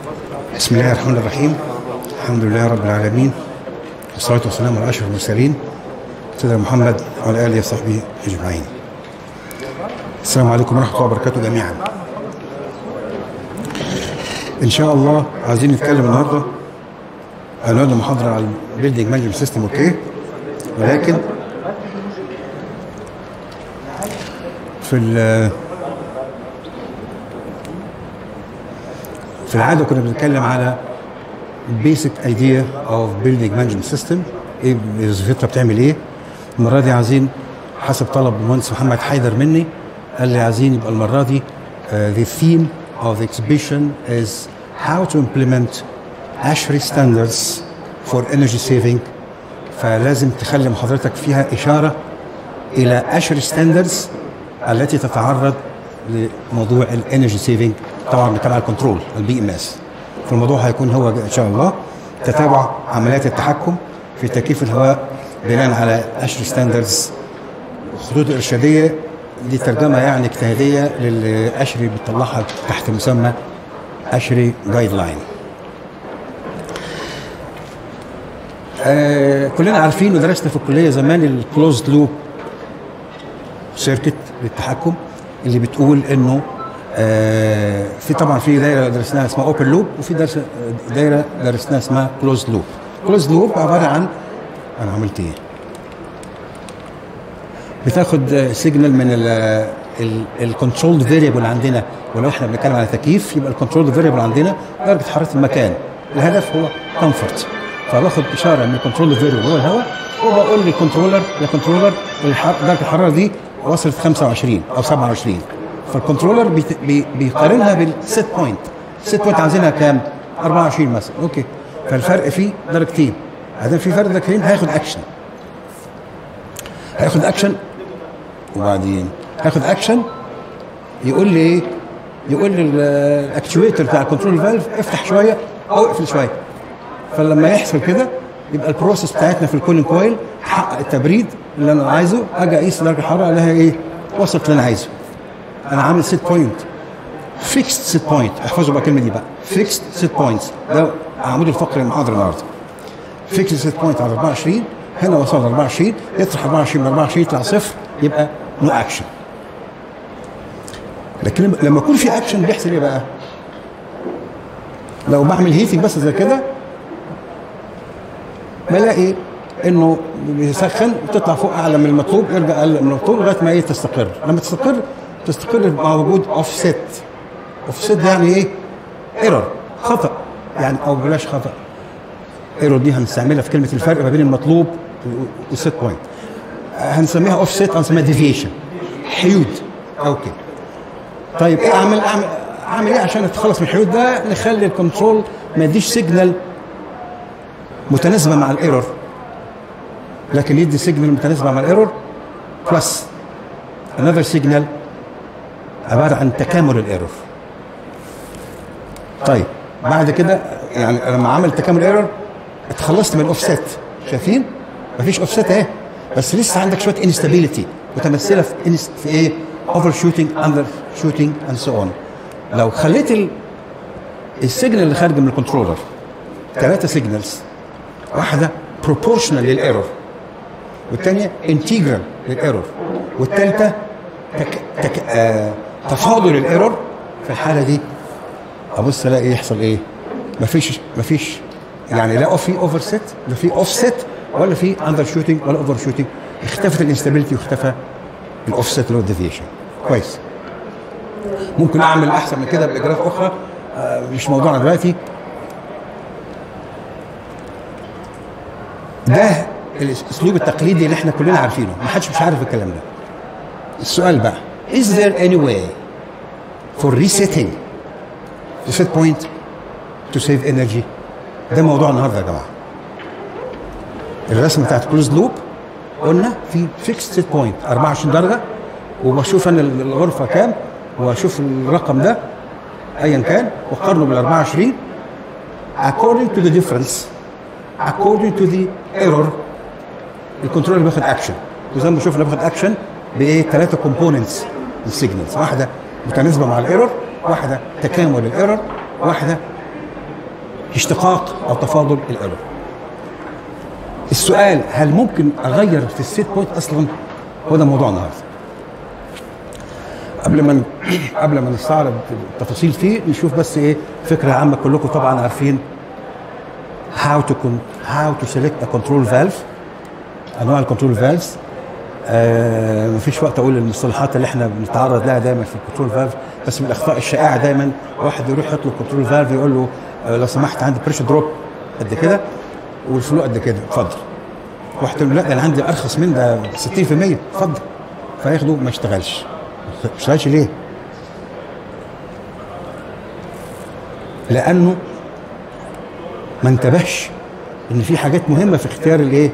بسم الله الرحمن الرحيم الحمد لله رب العالمين والصلاة والسلام على أشرف المرسلين سيدنا محمد وعلى آله وصحبه أجمعين السلام عليكم ورحمة الله وبركاته جميعا إن شاء الله عايزين نتكلم النهاردة عنوان المحاضرة على البيلدينج مانجمنت سيستم أوكي ولكن في ال في العاده كنا بنتكلم على بيسك ايديا اوف بيلدينج مانجمنت سيستم ايه وظيفتها بتعمل ايه المره دي عايزين حسب طلب المهندس محمد حيدر مني قال لي عايزين يبقى المره دي uh, the theme of the exhibition is how to implement ASHRAE standards for energy saving فلازم تخلي محاضرتك فيها اشاره الى ASHRAE standards التي تتعرض لموضوع الانرجي سيفنج طبعا بنتكلم على الكنترول البي ام اس فالموضوع هيكون هو ان شاء الله تتابع عمليات التحكم في تكييف الهواء بناء على اشري ستاندردز الخطوط الارشاديه دي ترجمه يعني اجتهاديه للي اشري بتطلعها تحت مسمى اشري جايد لاين آه كلنا عارفين ودرسنا في الكليه زمان الكلوزد لوب سيركت للتحكم اللي بتقول انه آه في طبعا في دايره درسناها اسمها اوبن لوب وفي درس دايره درسناها اسمها كلوز لوب كلوز لوب عباره عن انا عملت ايه بتاخد سيجنال من الكنترول فيريبل عندنا ولو احنا بنتكلم على تكييف يبقى الكنترول فيريبل عندنا درجه حراره المكان الهدف هو كومفورت فباخد اشاره من الكنترول فيريبل هو الهواء وبقول للكنترولر يا كنترولر درجه الحراره دي وصلت 25 او 27 فالكنترولر بي بي بيقارنها بالست بوينت الست بوينت عايزينها كام 24 مثلا اوكي فالفرق فيه درجتين بعدين في فرق درجتين هياخد اكشن هياخد اكشن وبعدين هياخد اكشن يقول لي ايه يقول لي الاكتويتر بتاع الكنترول فالف افتح شويه او اقفل شويه فلما يحصل كده يبقى البروسيس بتاعتنا في الكولين كويل حقق التبريد اللي انا عايزه اجي اقيس درجه الحراره الاقيها ايه وصلت اللي انا عايزه انا عامل سيت بوينت فيكست سيت بوينت احفظوا بقى الكلمه دي بقى فيكست سيت بوينت ده عمود الفقري المحاضره النهارده فيكست سيت بوينت على 24 هنا وصل 24 يطرح 24 من 24 يطلع صفر يبقى نو اكشن لكن لما يكون في اكشن بيحصل ايه بقى؟ لو بعمل هيتنج بس زي كده بلاقي انه بيسخن وتطلع فوق اعلى من المطلوب يرجع اقل من المطلوب لغايه ما ايه تستقر لما تستقر تستقر مع وجود اوف سيت اوف سيت ده يعني ايه ايرور خطا يعني او بلاش خطا ايرور دي هنستعملها في كلمه الفرق ما بين المطلوب والسيت بوينت هنسميها اوف سيت هنسميها ديفيشن حيود اوكي طيب ايه اعمل اعمل اعمل ايه عشان اتخلص من الحيود ده نخلي الكنترول ما يديش سيجنال متناسبه مع الايرور لكن يدي سيجنال متناسبه مع الايرور بلس another سيجنال عباره عن تكامل الايرور طيب بعد كده يعني لما عمل تكامل ايرور اتخلصت من الاوفست شايفين مفيش اوفست اهي بس لسه عندك شويه انستابيليتي متمثله في في ايه اوفر شوتنج اندر شوتنج اند سو اون لو خليت ال... السيجنال اللي خارج من الكنترولر ثلاثه سيجنالز واحده بروبورشنال للايرور والثانيه انتجرال للايرور والثالثه تك... تك... آه... تفاضل الايرور في الحاله دي ابص الاقي يحصل ايه مفيش مفيش يعني لا في اوفر سيت لا في اوف سيت ولا في اندر شوتنج ولا اوفر شوتنج اختفت الانستابيلتي واختفى الاوف سيت اللي هو الديفيشن كويس ممكن اعمل احسن من كده باجراءات اخرى آه مش موضوعنا دلوقتي ده الاسلوب التقليدي اللي احنا كلنا عارفينه ما حدش مش عارف الكلام ده السؤال بقى is there any way for resetting the set point to save energy ده موضوع النهارده يا جماعه الرسمه بتاعت كلوز لوب قلنا في فيكس سيت بوينت 24 درجه وبشوف انا الغرفه كام واشوف الرقم ده ايا كان واقارنه بال 24 according to the difference according to the error الكنترول بياخد اكشن وزي ما بشوف انا باخد اكشن بايه ثلاثه كومبوننتس السيجنالز واحده متناسبه مع الايرور واحده تكامل الايرور واحده اشتقاق او تفاضل الايرور السؤال هل ممكن اغير في السيت بوينت اصلا هو ده موضوع النهارده قبل ما قبل ما نستعرض التفاصيل فيه نشوف بس ايه فكره عامه كلكم طبعا عارفين how to con- how to select a control valve انواع الكنترول فالفز آه مفيش وقت اقول المصطلحات اللي احنا بنتعرض لها دايما في الكنترول فالف بس من الاخطاء الشائعه دايما واحد يروح يطلب كنترول فالف يقول له آه لو سمحت عندي بريشر دروب قد كده والفلو قد كده اتفضل واحد يقول له لا ده انا عندي ارخص من ده 60% اتفضل فياخده ما يشتغلش ما يشتغلش ليه؟ لانه ما انتبهش ان في حاجات مهمه في اختيار الايه؟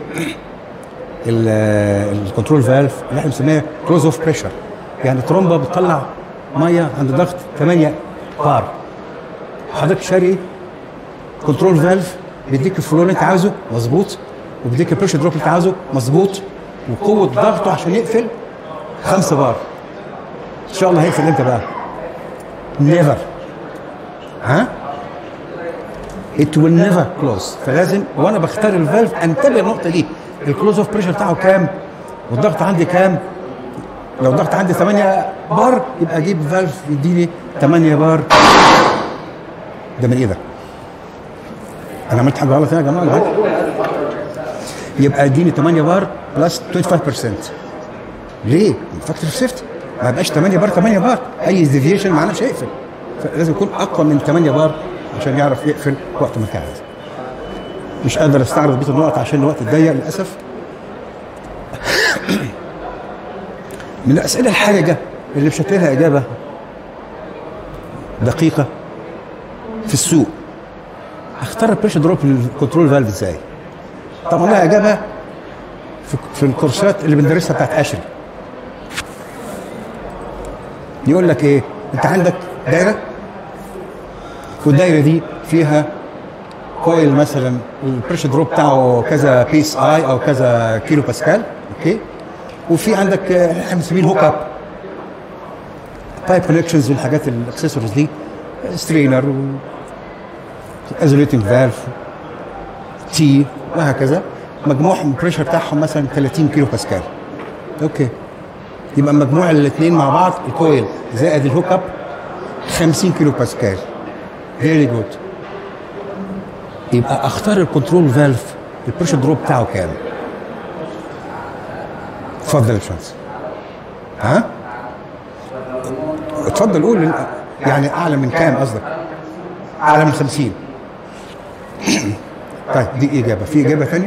الكنترول فالف اللي احنا بنسميها كلوز اوف بريشر يعني ترومبه بتطلع ميه عند ضغط 8 بار حضرتك شاري كنترول فالف بيديك الفلو اللي انت عاوزه مظبوط وبيديك البريشر دروب اللي انت عاوزه مظبوط وقوه ضغطه عشان يقفل 5 بار ان شاء الله هيقفل امتى بقى؟ نيفر ها؟ it will never close فلازم وانا بختار الفالف انتبه النقطه دي الكلوز اوف بريشر بتاعه كام والضغط عندي كام لو الضغط عندي 8 بار يبقى اجيب فالف يديني 8 بار ده من ايه ده؟ انا عملت حاجه غلط هنا يا جماعه ولا حاجة؟ يبقى اديني 8 بار بلس 25% ليه؟ فاكتور سيفتي ما يبقاش 8 بار 8 بار اي ديفيشن معانا مش هيقفل لازم يكون اقوى من 8 بار عشان يعرف يقفل وقت ما كان عايز مش قادر استعرض بيت النقط عشان الوقت ضيق للاسف من الاسئله الحرجه اللي مش هتلاقي لها اجابه دقيقه في السوق هختار البريشر دروب الكنترول فالف ازاي؟ طبعا لها اجابه في, في الكورسات اللي بندرسها بتاعت اشري يقول لك ايه؟ انت عندك دايره والدايره دي فيها كويل مثلا البريشر دروب بتاعه كذا بيس اي او كذا كيلو باسكال اوكي وفي عندك آه، احنا بنسميه الهوك اب بايب كونكشنز والحاجات الاكسسوارز دي سترينر ازوليتنج فالف تي وهكذا مجموع البريشر بتاعهم مثلا 30 كيلو باسكال اوكي يبقى مجموع الاثنين مع بعض الكويل زائد الهوك اب 50 كيلو باسكال فيري جود يبقى اختار الكنترول فالف البريشر دروب بتاعه كام اتفضل يا باشمهندس ها اتفضل قول يعني اعلى من كام قصدك اعلى من 50 طيب دي اجابه في اجابه ثانيه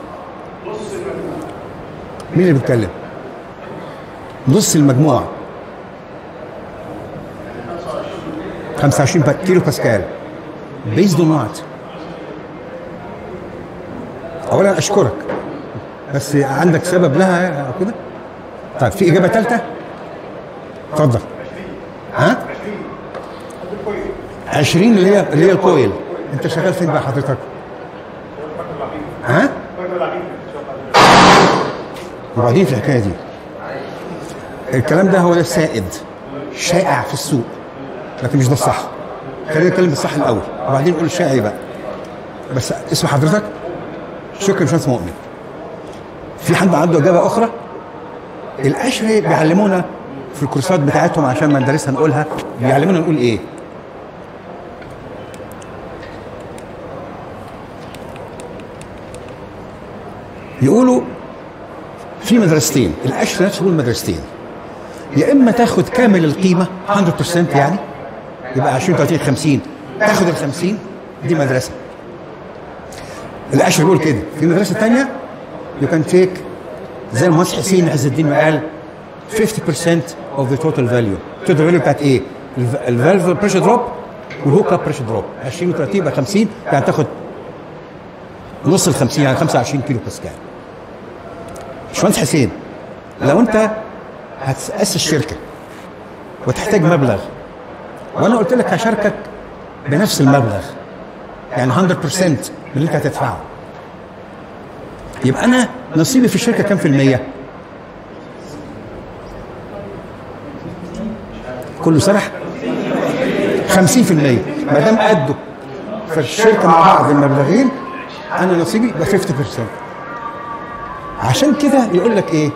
مين اللي بيتكلم نص المجموع 25 با- كيلو باسكال بيزد اون وات اولا اشكرك بس عندك سبب لها او كده طيب في اجابه ثالثه اتفضل ها 20 اللي هي اللي هي الكويل انت شغال فين بقى حضرتك ها وبعدين في الحكايه دي الكلام ده هو ده السائد شائع في السوق لكن مش ده الصح خلينا نتكلم بالصح الاول وبعدين نقول الشائع ايه بقى بس اسم حضرتك شكرا باشمهندس مؤمن في حد عنده اجابه اخرى الاشري بيعلمونا في الكورسات بتاعتهم عشان ما ندرسها نقولها بيعلمونا نقول ايه يقولوا في مدرستين الاشري نفسه يقول مدرستين يا اما تاخد كامل القيمه 100% يعني يبقى 20 30 50 تاخد ال 50 دي مدرسه الاشر بيقول كده في مدرسه ثانيه يو كان تيك زي المهندس حسين عز الدين ما قال 50% of the total value total value بتاعت ايه؟ الفالف بريشر دروب والهوك اب بريشر دروب 20 و30 يبقى 50 يعني تاخد نص ال 50 يعني 25 كيلو باسكال باشمهندس حسين لو انت هتأسس شركه وتحتاج مبلغ وانا قلت لك هشاركك بنفس المبلغ يعني 100% من اللي انت هتدفعه يبقى انا نصيبي في الشركه كام في الميه؟ كله سرح 50% ما دام قده في الشركه مع بعض المبلغين انا نصيبي يبقى 50% عشان كده يقول لك ايه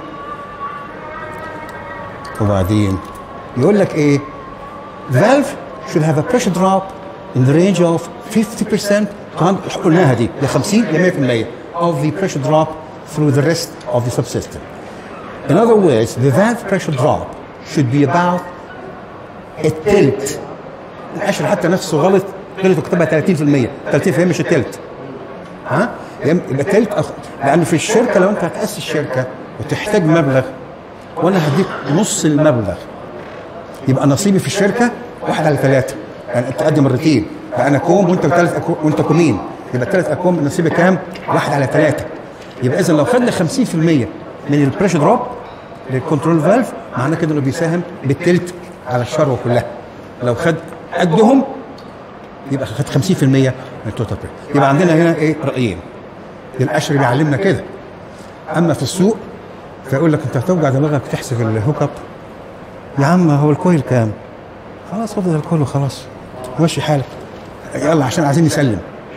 وبعدين يقول لك ايه valve should have a pressure drop in the range of 50% طبعا قلناها دي ل 50 ل 100% of the pressure drop through the rest of the subsystem. In other words, the valve pressure drop should be about a tilt. الاشر حتى نفسه غلط غلط وكتبها 30% 30% مش التلت ها يبقى تلت أخ... لان في الشركه لو انت هتاسس شركه وتحتاج مبلغ وانا هديك نص المبلغ يبقى نصيبي في الشركه واحد على ثلاثه يعني انت قد مرتين بقى انا كوم وانت ثلاث أكوم وانت كومين يبقى الثلاث اكوام نصيبي كام؟ واحد على ثلاثه يبقى اذا لو خدنا 50% من البريشر دروب للكنترول فالف معناه كده انه بيساهم بالتلت على الشروه كلها لو خد قدهم يبقى خد 50% من التوتال بريشر يبقى عندنا هنا ايه رايين القشر بيعلمنا كده اما في السوق فيقول لك انت هتوجع دماغك تحسب الهوك اب يا عم هو الكويل كام؟ خلاص خد الكويل وخلاص ماشي حالك يلا عشان عايزين نسلم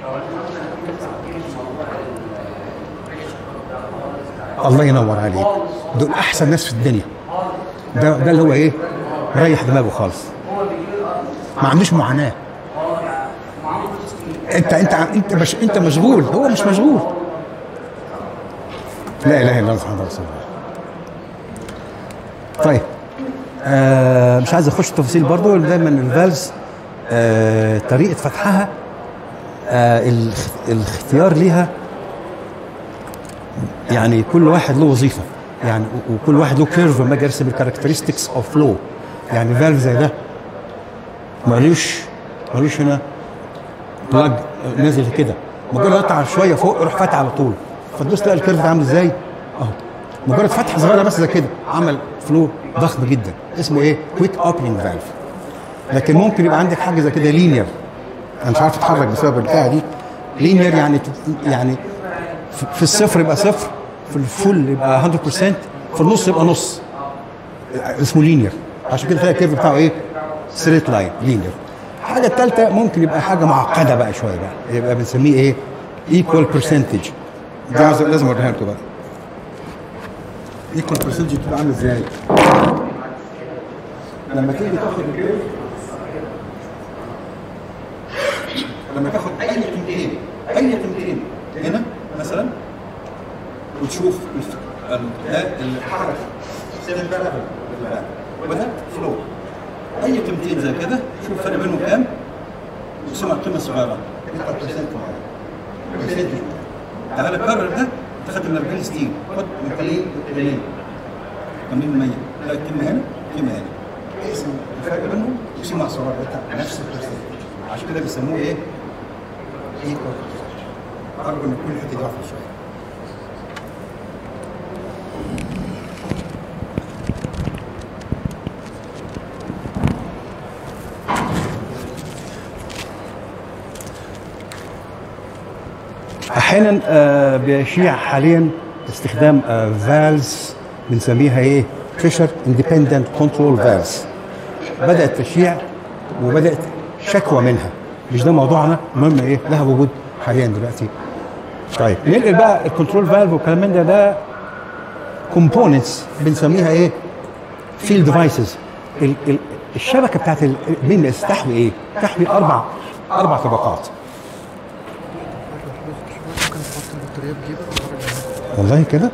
الله ينور عليك دول احسن ناس في الدنيا ده ده اللي هو ايه مريح دماغه خالص ما عندوش معاناه انت انت انت مش انت مشغول هو مش مشغول لا اله الا الله محمد رسول الله طيب آه مش عايز اخش تفاصيل برضو دايما الفالز آه طريقه فتحها آه الاخ- الاختيار ليها يعني كل واحد له وظيفه يعني و- وكل واحد له كيرف لما اجي ارسم الكاركترستكس اوف فلو يعني فالف زي ده مالوش مالوش هنا بلاج نازل كده مجرد اقطع شويه فوق يروح فاتح على طول فتبص تلاقي الكيرف ده عامل ازاي اهو مجرد فتحه صغيره بس زي كده عمل فلو ضخم جدا اسمه ايه كويك اوبننج فالف لكن ممكن يبقى عندك حاجه زي كده لينير انا مش عارف اتحرك بسبب البتاعه دي لينير يعني يعني في- في الصفر يبقى صفر في الفل يبقى 100% في النص يبقى نص اسمه لينير عشان كده تلاقي الكيرف بتاعه ايه ستريت لاين لينير الحاجه الثالثه ممكن يبقى حاجه معقده بقى شويه بقى يبقى بنسميه ايه ايكوال برسنتج دي عاوز- لازم اوريها لكم بقى ايكوال برسنتج بتبقى عامله ازاي لما تيجي تاخد الكيرف لما تاخد اي قيمتين اي قيمتين هنا مثلا وتشوف الف- ال- ده الحركه سير ده ليفل وده فلو اي قيمتين زي كده شوف الفرق بينهم كام وسمع قيمه صغيره يطلع برسنت معين برسنت تعالى كرر ده تاخد من 40 60 خد من 80 80 80 لا كلمه هنا كلمه هنا اقسم الفرق بينهم وسمع صغيره يطلع نفس البرسنت عشان كده بيسموه ايه؟ ايكوال ارجو ان تكون الحته دي واضحه شويه احيانا آه، بيشيع حاليا استخدام فالز بنسميها ايه بريشر اندبندنت كنترول فالز بدات تشيع وبدات شكوى منها مش ده موضوعنا المهم ايه لها وجود حاليا دلوقتي طيب ننقل بقى الكنترول فالف والكلام من ده ده كومبوننتس بنسميها ايه فيلد ديفايسز الشبكه بتاعت البيمس تحوي ايه؟ تحوي اربع اربع طبقات ممكن تحط البطارية بجيبك والله كده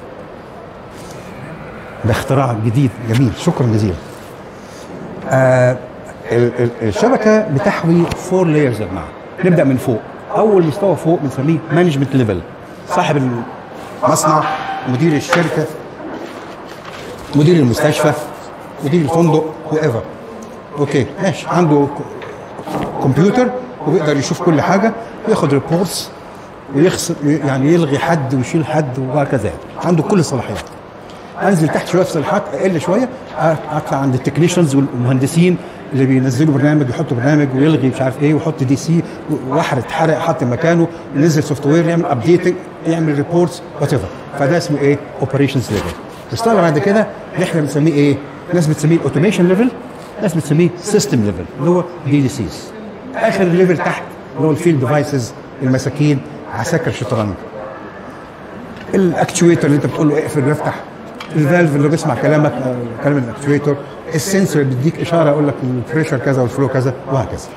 ده اختراع جديد جميل شكرا جزيلا آه ال- ال- الشبكه بتحوي فور لايرز يا جماعه نبدا من فوق اول مستوى فوق بنسميه مانجمنت ليفل صاحب المصنع مدير الشركه مدير المستشفى مدير الفندق هو ايفر اوكي ماشي عنده ك- كمبيوتر وبيقدر يشوف كل حاجه وياخد ريبورتس ويخسر يعني يلغي حد ويشيل حد وهكذا عنده كل الصلاحيات انزل تحت شويه في صلاحيات اقل شويه اطلع عند التكنيشنز والمهندسين اللي بينزلوا برنامج يحطوا برنامج ويلغي مش عارف ايه ويحط دي سي واحد اتحرق حط مكانه ينزل سوفت وير يعمل ابديتنج يعمل ريبورتس وات ايفر فده اسمه ايه اوبريشنز ليفل المستوى بعد كده اللي احنا بنسميه ايه ناس بتسميه اوتوميشن ليفل ناس بتسميه سيستم ليفل اللي هو دي دي سيز اخر ليفل تحت اللي هو الفيلد ديفايسز المساكين عساكر الشطرنج الاكتويتر اللي انت بتقول له اقفل وافتح الفالف اللي بيسمع كلامك آه، كلام الاكتويتر السنسور اللي بيديك اشاره يقول لك البريشر كذا والفلو كذا وهكذا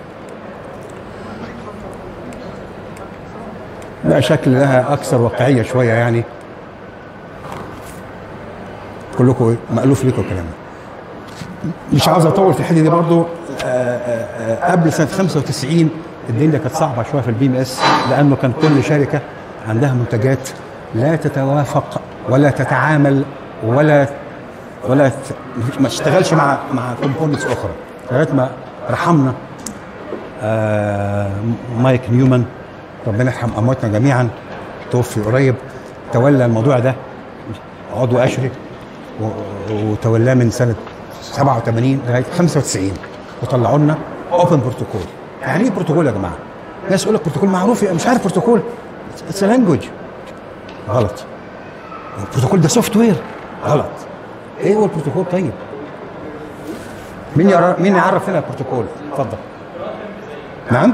لا شكل لها اكثر واقعيه شويه يعني كلكم مألوف لكم الكلام ده مش عاوز اطول في الحته دي برضو آه، آه، آه، قبل سنه 95 الدنيا كانت صعبه شويه في البي ام اس لانه كان كل شركه عندها منتجات لا تتوافق ولا تتعامل ولا ولا ت- ما تشتغلش مع مع كومبوننتس اخرى لغايه ما رحمنا آه، مايك نيومان ربنا يرحم امواتنا جميعا توفي قريب تولى الموضوع ده عضو اشري و- وتولاه من سنه 87 لغايه 95 وطلعوا لنا اوبن بروتوكول يعني ايه بروتوكول يا جماعه؟ ناس يقول لك بروتوكول معروف مش عارف بروتوكول اتس لانجوج غلط البروتوكول ده سوفت وير غلط ايه هو البروتوكول طيب؟ مين يعرف مين يعرف لنا البروتوكول؟ اتفضل نعم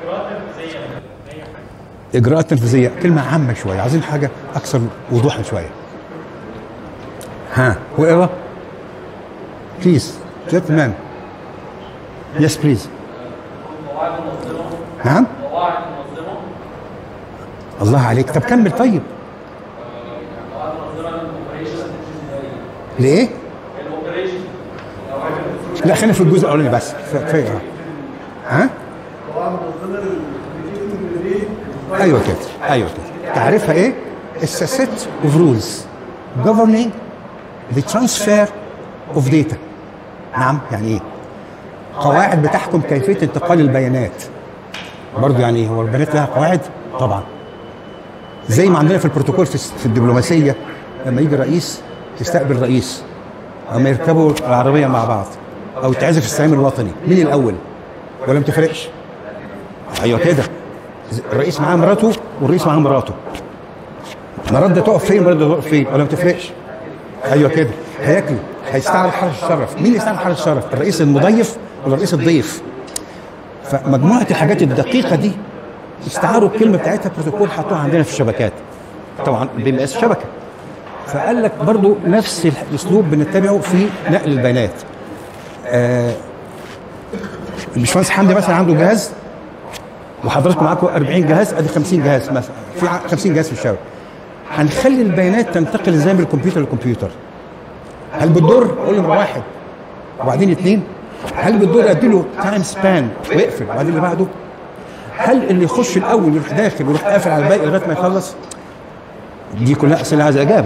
اجراءات تنفيذيه كلمه عامه شويه عايزين حاجه اكثر وضوحا شويه ها whoever please gentlemen yes please نعم الله عليك طب كمل طيب ليه؟ لا خلينا في الجزء الاولاني بس كفايه ها؟ ايوه كده ايوه كده تعرفها ايه؟ It's a set of rules governing the transfer of data نعم يعني ايه؟ قواعد بتحكم كيفيه انتقال البيانات برضه يعني ايه؟ هو البيانات لها قواعد؟ طبعا زي ما عندنا في البروتوكول في في الدبلوماسيه لما يجي رئيس يستقبل رئيس اما يركبوا العربيه مع بعض او تعزف السلام الوطني مين الاول ولا ما تفرقش ايوه كده الرئيس معاه مراته والرئيس معاه مراته مرات ده تقف فين مرات ده تقف فين ولا ما تفرقش ايوه كده هياكلوا هيستعمل حرس الشرف مين اللي يستعمل حرس الشرف الرئيس المضيف ولا الرئيس الضيف فمجموعه الحاجات الدقيقه دي استعاروا الكلمه بتاعتها بروتوكول حطوها عندنا في الشبكات طبعا بي ام اس شبكه فقال لك برضو نفس الاسلوب بنتبعه في نقل البيانات آه الباشمهندس حمدي مثلا عنده جهاز وحضراتكم معاكم 40 جهاز ادي 50 جهاز مثلا في ع- 50 جهاز في الشبكه هنخلي البيانات تنتقل ازاي من الكمبيوتر للكمبيوتر هل بالدور اقول له واحد وبعدين اثنين هل بالدور اديله تايم سبان ويقفل وبعدين اللي بعده هل اللي يخش الاول يروح داخل ويروح قافل على الباقي لغايه ما يخلص دي كلها اسئله عايزه اجابه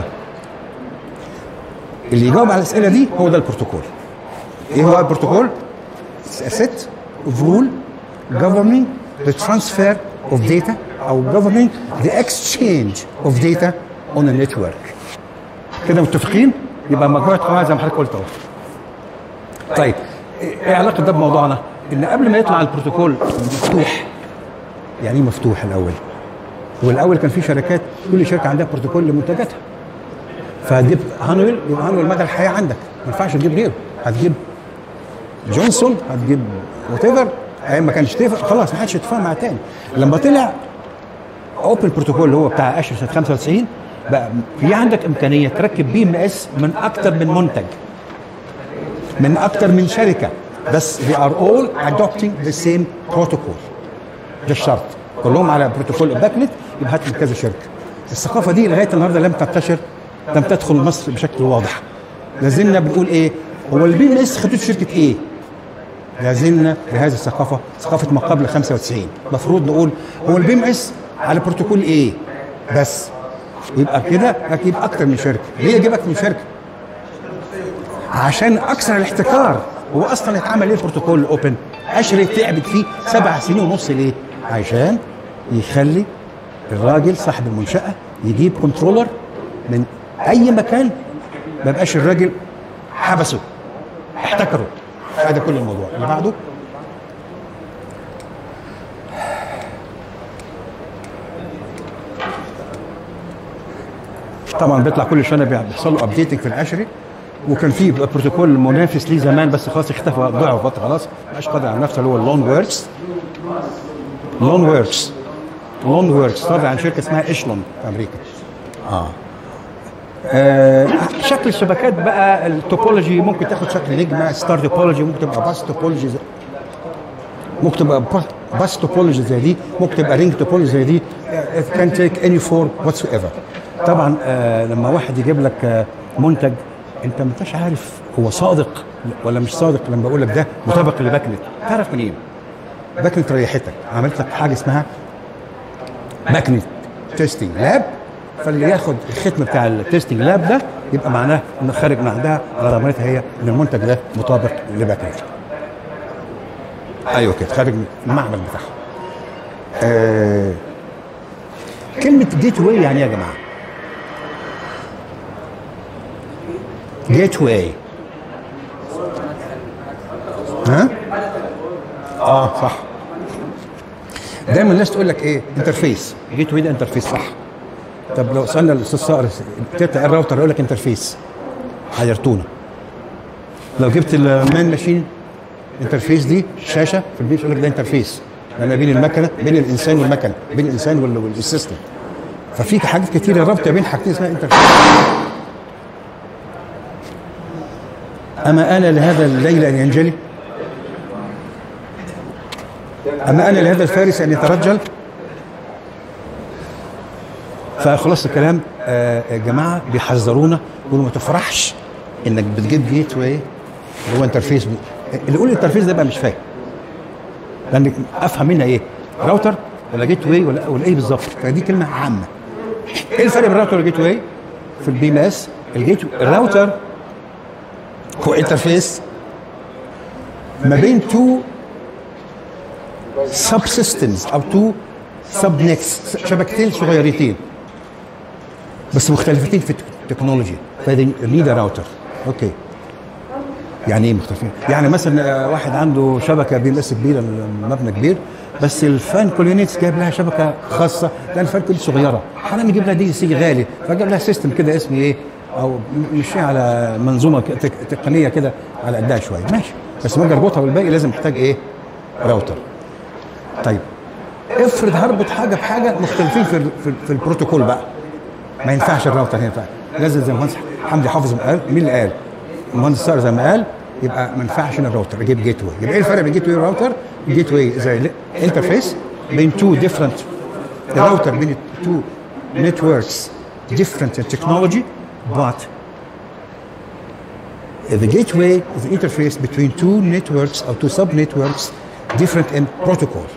اللي يجاوب على الاسئله دي هو ده البروتوكول ايه هو البروتوكول It's a set of rule governing the transfer of data او governing the exchange of data on a network كده متفقين يبقى مجموعه قواعد زي ما حضرتك قلت اهو طيب ايه علاقه ده بموضوعنا ان قبل ما يطلع البروتوكول مفتوح يعني ايه مفتوح الاول والاول كان في شركات كل شركه عندها بروتوكول لمنتجاتها فهتجيب هانويل يبقى هانويل مدى الحياه عندك ما ينفعش تجيب غيره هتجيب جونسون هتجيب وات ايفر ايام ما كانش تفق خلاص ما حدش يتفاهم مع تاني لما طلع اوبن بروتوكول اللي هو بتاع اشهر سنه 95 بقى في عندك امكانيه تركب بي ام اس من اكتر من منتج من اكتر من شركه بس they are all adopting the same protocol ده الشرط كلهم على بروتوكول باكنت يبقى هات من كذا شركه الثقافه دي لغايه النهارده لم تنتشر لم تدخل مصر بشكل واضح لازلنا بنقول ايه هو البي ام اس خدته شركه ايه لازلنا بهذه الثقافه ثقافه ما قبل 95 المفروض نقول هو البي ام اس على بروتوكول ايه بس يبقى كده اجيب اكتر من شركه ليه اجيب اكتر من شركه عشان اكثر الاحتكار هو اصلا اتعمل ايه البروتوكول الاوبن اشري تعبت فيه سبع سنين ونص ليه عشان يخلي الراجل صاحب المنشاه يجيب كنترولر من اي مكان ما يبقاش الراجل حبسه احتكره هذا كل الموضوع اللي بعده طبعا بيطلع كل سنه بيحصل له ابديتنج في العشري وكان في بروتوكول منافس ليه زمان بس خلاص اختفى ضعف فتره خلاص مبقاش قادر على نفسه اللي هو اللون ويردز لون ووركس لون ووركس طبعا عن شركه اسمها اشلون في امريكا اه آه، شكل الشبكات بقى التوبولوجي ممكن تاخد شكل نجمه ستار توبولوجي ممكن تبقى باس توبولوجي زي- ممكن تبقى با- باس توبولوجي زي دي ممكن تبقى رينج توبولوجي زي دي كان تيك اني فور واتس ايفر طبعا آه لما واحد يجيب لك آه منتج انت ما انتش عارف هو صادق ولا مش صادق لما بقول لك ده مطابق لباكنت تعرف منين؟ باكنت ريحتك عملت لك حاجه اسمها باكنت تيستنج لاب فاللي ياخد الختم بتاع التيستنج لاب ده يبقى معناه انه خارج من عندها على ضمانتها هي ان المنتج ده مطابق لباكنت ايوه كده خارج من المعمل بتاعها آه كلمة جيت واي يعني إيه يا جماعة جيت واي ها؟ اه صح دايما الناس تقول لك ايه انترفيس جيت واي ده انترفيس صح طب لو سالنا الاستاذ صقر تبدا الراوتر يقول لك انترفيس حيرتونا لو جبت المان ماشين انترفيس دي شاشه في البيت يقول لك ده انترفيس لان بين المكنه بين الانسان والمكنه بين الانسان وال- والسيستم ففي حاجات كتيره رابطه بين حاجتين اسمها انترفيس اما انا لهذا الليل ان ينجلي اما انا لهذا الفارس ان يترجل فخلاص الكلام آه، يا جماعه بيحذرونا يقولوا ما تفرحش انك بتجيب جيت واي اللي هو انترفيس بي. اللي يقول انترفيس ده بقى مش فاهم لان افهم منها ايه راوتر ولا جيت واي ولا ولا ايه بالظبط فدي كلمه عامه ايه الفرق بين الراوتر والجيت واي في البي ام اس الجيت الراوتر هو انترفيس ما بين تو سب سيستمز او تو سب نكس شبكتين صغيرتين بس مختلفتين في التكنولوجي فدي ليدا راوتر اوكي يعني ايه مختلفين؟ يعني مثلا آه، واحد عنده شبكه بي ام اس كبيره مبنى كبير بس الفان كولينيتس جايب لها شبكه خاصه لان الفان كولينيتس صغيره حرام يجيب لها دي سي غالي فجاب لها سيستم كده اسمه ايه او مش على منظومه ك- تك- تقنيه كده على قدها شويه ماشي بس ما اجي اربطها بالباقي لازم محتاج ايه؟ راوتر طيب افرض هربط حاجه بحاجه مختلفين في ال- في, ال- في البروتوكول بقى ما ينفعش الراوتر هنا ينفع لازم زي المهندس حمدي حافظ ما قال مين اللي قال؟ المهندس صقر زي ما قال يبقى ما ينفعش هنا الراوتر اجيب جيت واي يبقى ايه الفرق بين جيت واي والراوتر؟ جيت واي زي انترفيس بين تو ديفرنت الراوتر بين تو نتوركس different in technology but the gateway is the interface between two networks or two sub networks different in protocol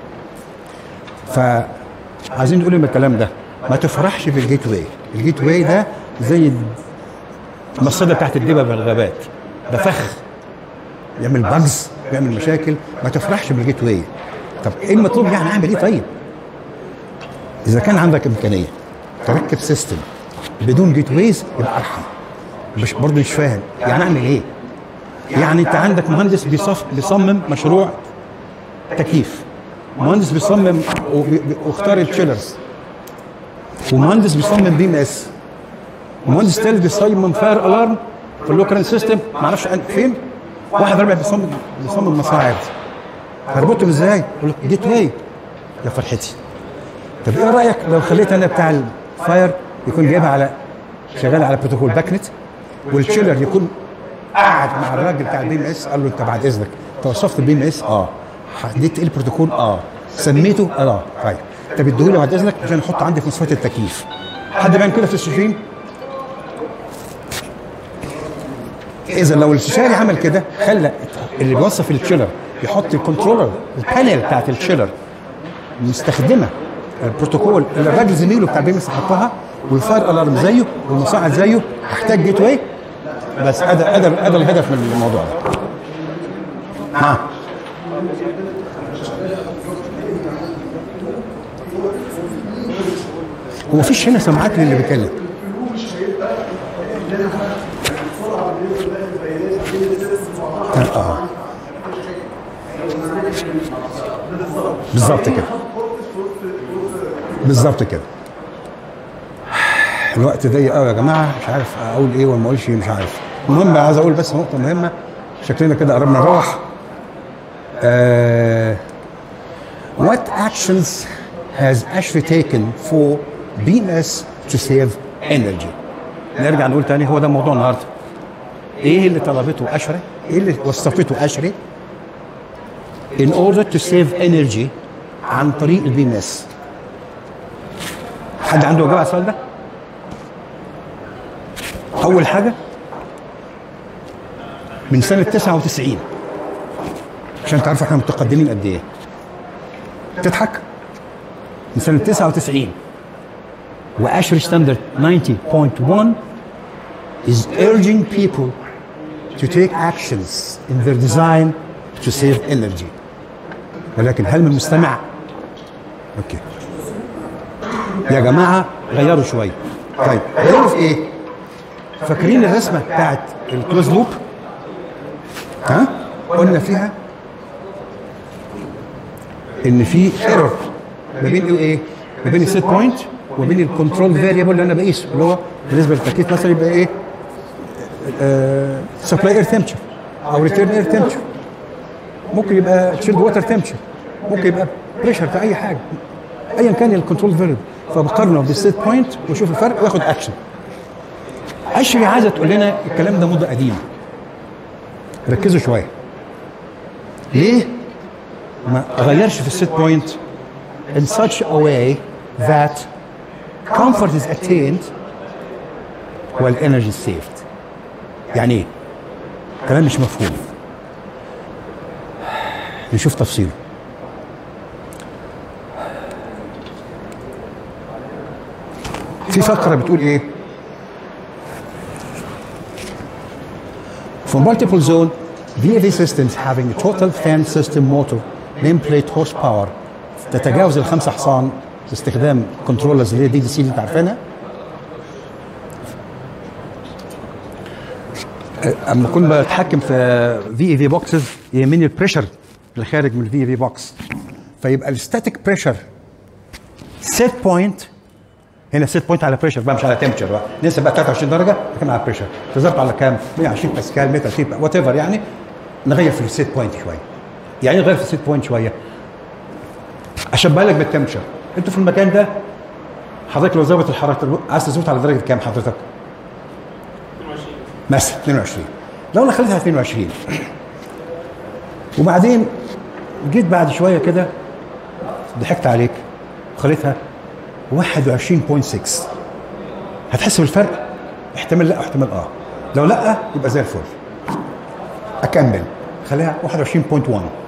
فعايزين نقول من الكلام ده ما تفرحش في الجيت واي الجيت واي ده زي المصيده بتاعت الدببه في الغابات ده فخ يعمل باجز بيعمل مشاكل ما تفرحش بالجيت واي طب ايه المطلوب يعني اعمل ايه طيب اذا كان عندك امكانيه تركب سيستم بدون جيت ويز يبقى ارحم مش برضه مش فاهم يعني اعمل ايه يعني انت عندك مهندس بيصف بيصمم مشروع تكييف مهندس بيصمم وبي- واختار التشيلرز ومهندس بيصمم بي ام اس ومهندس ثالث بيصمم فاير الارم في اللوكران سيستم ما اعرفش أن- فين واحد رابع بيصمم بيصمم مصاعد هربطهم ازاي؟ يقول لك جيت واي يا فرحتي طب ايه رايك لو خليت انا بتاع الفاير يكون جايبها على شغال على بروتوكول باك نت والتشيلر يكون قاعد مع الراجل بتاع البي ام اس قال له انت بعد اذنك انت وصفت البي ام اس اه حددت ايه البروتوكول اه سميته اه طيب طب اديهولي بعد اذنك عشان احطه عندي في مواصفات التكييف حد بيعمل كده في السوشيال اذا لو الاستشاري عمل كده خلى اللي بيوصف التشيلر يحط الكنترولر البانل بتاعت التشيلر مستخدمه البروتوكول اللي الراجل زميله بتاع بي ام اس حطها والفاير الارم زيه والمساعد زيه هحتاج جيت واي بس هذا هذا هذا الهدف من الموضوع ده ها هو مفيش هنا سماعات للي بيتكلم اه بالظبط كده بالظبط كده الوقت ضيق قوي يا جماعه مش عارف اقول ايه ولا ما اقولش ايه مش عارف المهم عايز اقول بس نقطه مهمه شكلنا كده قربنا نروح آه What actions has Ashray taken for BMS to save energy? نرجع نقول تاني هو ده موضوع النهارده. ايه اللي طلبته اشري؟ ايه اللي وصفته اشري؟ In order to save energy عن طريق البي ام اس. حد عنده اجابه على السؤال ده؟ اول حاجه من سنه 99 عشان تعرفوا احنا متقدمين قد ايه. تضحك؟ من سنه 99 واشري ستاندرد 90.1 is urging people to take actions in their design to save energy. ولكن هل من مستمع؟ اوكي. يا جماعه غيروا شويه. طيب غيروا في ايه؟ فاكرين الرسمه بتاعت الكلوز لوب؟ ها؟ قلنا فيها ان في ايرور ما بين ايه؟ ما بين السيت بوينت وما بين الكنترول فاريبل اللي انا بقيسه اللي هو بالنسبه للتكييف مثلا يبقى ايه؟ سبلاي اير تمبشر او ريتيرن اير تمبشر ممكن يبقى تشيلد ووتر تمبشر ممكن يبقى بريشر في اي حاجه ايا كان الكنترول فاريبل فبقارنه بالسيت بوينت واشوف الفرق واخد اكشن اشري عايزه تقول لنا الكلام ده مده قديمه ركزوا شويه ليه ما اغيرش في السيت بوينت in such a way that comfort is attained while energy is saved يعني ايه كلام مش مفهوم نشوف تفصيله في فقره بتقول ايه For multiple zone VAV systems having a total fan system motor nameplate horsepower تتجاوز الخمسة حصان باستخدام كنترولرز اللي هي دي دي سي اللي انت عارفينها اما كنت بتحكم في في اي في بوكسز يهمني البريشر اللي خارج من الفي اي في بوكس فيبقى الستاتيك بريشر سيت بوينت هنا سيت بوينت على بريشر بقى مش على تمبشر بقى ننسى بقى 23 درجه لكن على بريشر تظبط على كام 120 باسكال 130 وات ايفر يعني نغير في السيت بوينت شويه يعني نغير في السيت بوينت شويه اشبه لك بالتمبشر انتوا في المكان ده حضرتك لو ظبط الحراره عايز تظبط على درجه كام حضرتك؟ مثلا 22 لو انا خليتها 22 وبعدين جيت بعد شويه كده ضحكت عليك خليتها 21.6 هتحس بالفرق؟ احتمال لا احتمال اه لو لا يبقى زي الفل اكمل خليها 21.1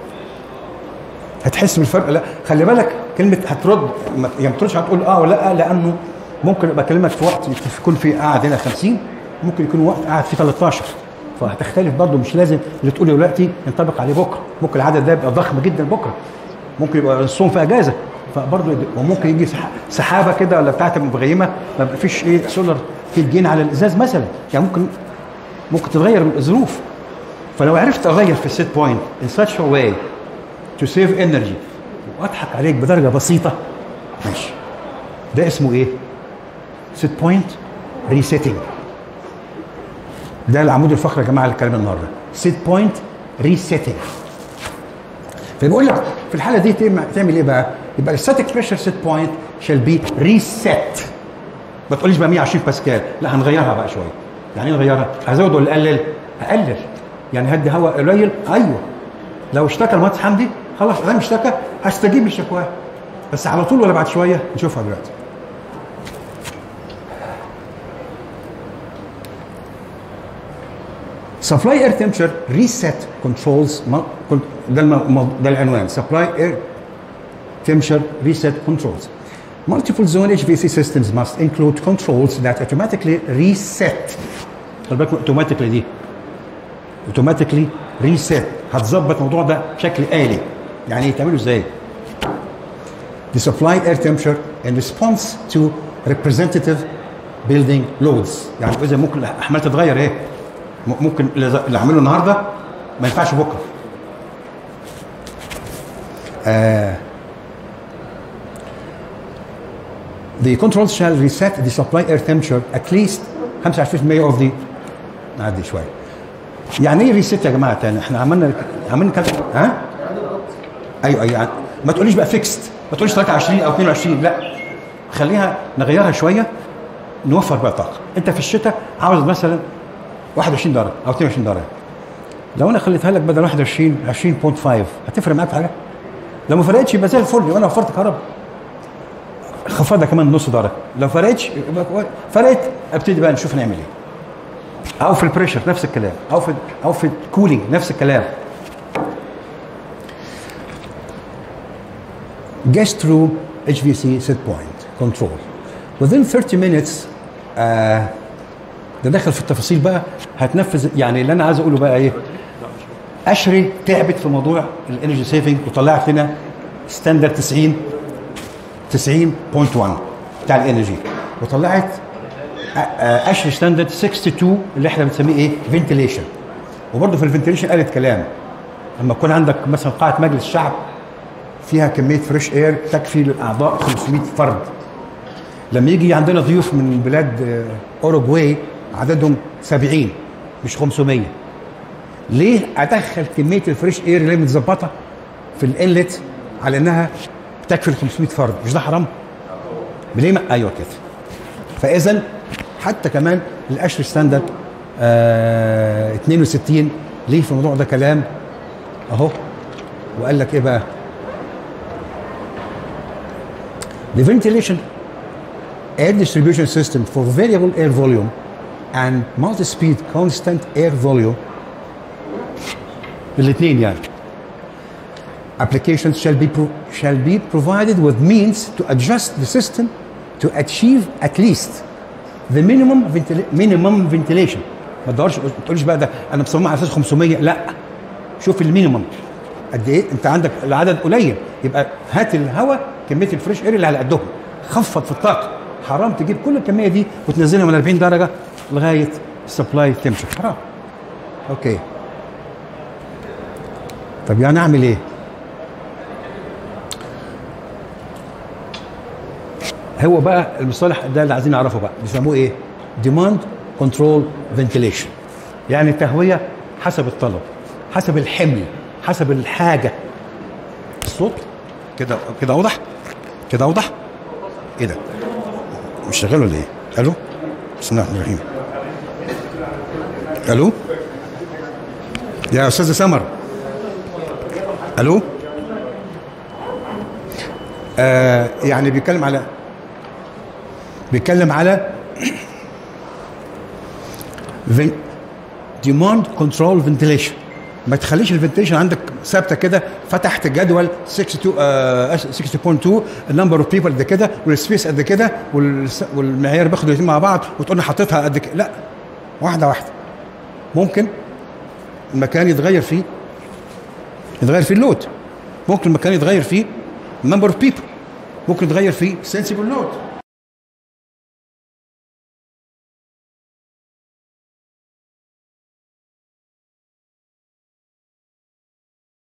هتحس بالفرق لا خلي بالك كلمه هترد ما يعني ما تردش هتقول اه ولا لا لانه ممكن ابقى اكلمك في وقت يكون في قاعد هنا 50 ممكن يكون وقت قاعد فيه 13 فهتختلف برضه مش لازم اللي تقوله دلوقتي ينطبق عليه بكره ممكن العدد ده يبقى ضخم جدا بكره ممكن يبقى الصوم في اجازه فبرضه وممكن يجي سحابه كده ولا بتاعت مغيمه ما بقى فيش ايه سولار في الجين على الازاز مثلا يعني ممكن ممكن تتغير الظروف فلو عرفت اغير في السيت بوينت in such a way to save energy واضحك عليك بدرجه بسيطه ماشي ده اسمه ايه؟ سيت بوينت ريسيتنج ده العمود الفقري يا جماعه الكلام النهارده سيت بوينت ريسيتنج فبيقول لك في الحاله دي تعمل ايه بقى؟ يبقى الستاتيك بريشر سيت بوينت شال بي ريسيت ما تقوليش بقى 120 باسكال لا هنغيرها بقى شويه يعني ايه نغيرها؟ هزود ولا اقلل؟ اقلل يعني هدي هواء قليل ايوه لو اشتكى المهندس حمدي خلاص ادام اشتكى هستجيب لشكواه بس على طول ولا بعد شويه نشوفها دلوقتي Supply air temperature reset controls ده ده العنوان Supply air temperature reset controls Multiple zone HVAC systems must include controls that automatically reset خلي بالك automatically دي automatically reset هتظبط الموضوع ده بشكل آلي يعني ايه تعمله ازاي؟ The supply air temperature in response to representative building loads يعني اذا ممكن الاحمال تتغير ايه؟ ممكن اللي اعمله النهارده ما ينفعش بكره. آه the controls shall reset the supply air temperature at least 25% of the نعدي شويه. يعني ايه ريست يا جماعه تاني؟ احنا عملنا عملنا كده ها؟ ايوه ايوه ما تقوليش بقى فيكست ما تقوليش 23 او 22 لا خليها نغيرها شويه نوفر بقى طاقه انت في الشتاء عاوز مثلا 21 درجه او 22 درجه لو انا خليتها لك بدل 21 20.5 هتفرق معاك في حاجه لو ما فرقتش يبقى زي الفل يبقى انا وفرت كهرباء خفضها كمان نص درجه لو فرقتش يبقى كويس. فرقت ابتدي بقى نشوف نعمل ايه او في البريشر نفس الكلام او في او في الكولينج نفس الكلام gets through HVC set point control within 30 minutes آه ده داخل في التفاصيل بقى هتنفذ يعني اللي انا عايز اقوله بقى ايه اشري تعبت في موضوع الانرجي سيفنج وطلعت لنا ستاندرد 90 90.1 بتاع الانرجي وطلعت آه، آه، اشري ستاندرد 62 اللي احنا بنسميه ايه فنتيليشن وبرضه في الفنتيليشن قالت كلام لما يكون عندك مثلا قاعه مجلس شعب فيها كميه فريش اير تكفي للاعضاء 500 فرد لما يجي عندنا ضيوف من بلاد آه، اوروجواي عددهم 70 مش 500 ليه ادخل كميه الفريش اير اللي هي متظبطه في الانلت على انها تكفي ل 500 فرد مش ده حرام؟ ليه ما ايوه كده فاذا حتى كمان الاشر ستاندرد آه 62 ليه في الموضوع ده كلام اهو وقال لك ايه بقى؟ The ventilation air distribution system for variable air volume and multi-speed constant air volume الاثنين يعني applications shall be pro- shall be provided with means to adjust the system to achieve at least the minimum ventila- minimum ventilation ما تدورش ما تقولش بقى ده انا مصمم على اساس 500 لا شوف المينيمم قد ايه انت عندك العدد قليل يبقى هات الهواء كميه الفريش اير اللي على قدهم خفض في الطاقه حرام تجيب كل الكميه دي وتنزلها من 40 درجه لغايه السبلاي تمشي حرام اوكي طب يعني اعمل ايه هو بقى المصطلح ده اللي عايزين نعرفه بقى بيسموه ايه ديماند كنترول فنتيليشن يعني تهويه حسب الطلب حسب الحمل حسب الحاجه الصوت كده كده اوضح كده اوضح ايه ده مش شغال ولا ايه الو بسم الله الرحمن الرحيم الو يا استاذ سمر الو آه يعني بيتكلم على بيتكلم على ديماند كنترول فنتيليشن ما تخليش الفنتيليشن عندك ثابته كده فتحت جدول 62 آه 60.2 النمبر اوف بيبل قد كده والسبيس قد كده والس- والمعيار بياخدوا الاثنين مع بعض وتقول لي حطيتها قد كده لا واحده واحده ممكن المكان يتغير فيه يتغير فيه اللود ممكن المكان يتغير فيه نمبر اوف بيبل ممكن يتغير فيه سنسيبل لود